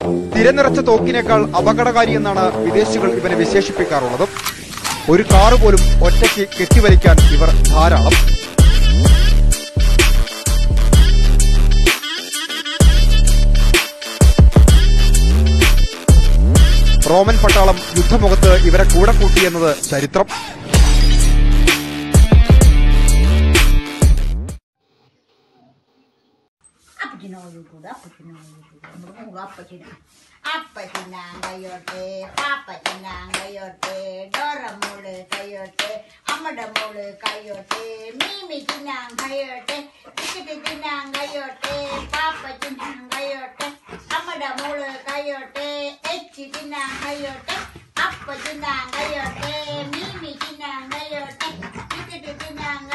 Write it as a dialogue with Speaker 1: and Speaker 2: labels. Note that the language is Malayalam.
Speaker 1: തിരനിറച്ച തോക്കിനേക്കാൾ അപകടകാരി എന്നാണ് വിദേശികൾ ഇവനെ വിശേഷിപ്പിക്കാറുള്ളത് ഒരു കാറ് പോലും ഒറ്റയ്ക്ക് കെട്ടിവലിക്കാൻ ഇവർ ധാരാളം റോമൻ പട്ടാളം യുദ്ധമുഖത്ത് ഇവരെ കൂടെ കൂട്ടിയെന്നത് ചരിത്രം
Speaker 2: അപ്പച്ചനോട് കൂടെ അപ്പച്ചനോട് കൂടെ നമ്മുടെ മൂന്ന് അപ്പച്ചന അപ്പച്ചനാൻ കയ്യോട്ടെ പാപ്പച്ചനാൻ കയ്യോട്ടെ ഡോറ മോള് കയ്യോട്ടെ അമ്മയുടെ മോള് കയ്യോട്ടെ മീമി തിന്നാൻ കയ്യോട്ടെ ചിക്കറ്റ് തിന്നാൻ കയ്യോട്ടെ പാപ്പച്ചനാൻ കയ്യോട്ടെ അമ്മയുടെ മോള് കയ്യോട്ടെ എച്ചി തിന്നാൻ കയ്യോട്ടെ അപ്പ തിന്നാൻ കയ്യോട്ടെ മീമി തിന്നാൻ കയ്യോട്ടെ ചിക്കറ്റ് തിന്നാൻ